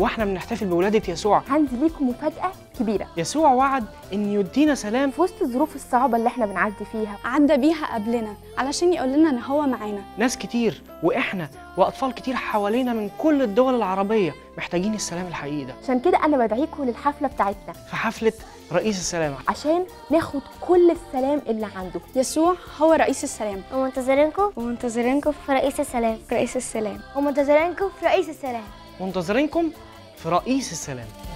واحنا بنحتفل بولادة يسوع عندي ليكم مفاجأة كبيرة يسوع وعد ان يدينا سلام في وسط الظروف الصعبة اللي احنا بنعدي فيها عدى بيها قبلنا علشان يقول لنا ان هو معانا ناس كتير واحنا واطفال كتير حوالينا من كل الدول العربية محتاجين السلام الحقيقي ده عشان كده أنا بدعيكم للحفلة بتاعتنا في حفلة رئيس السلام عشان ناخد كل السلام اللي عنده يسوع هو رئيس السلام ومنتظرينكم ومنتظرينكم في رئيس السلام في رئيس السلام ومنتظرينكم في رئيس السلام منتظرينكم في رئيس السلام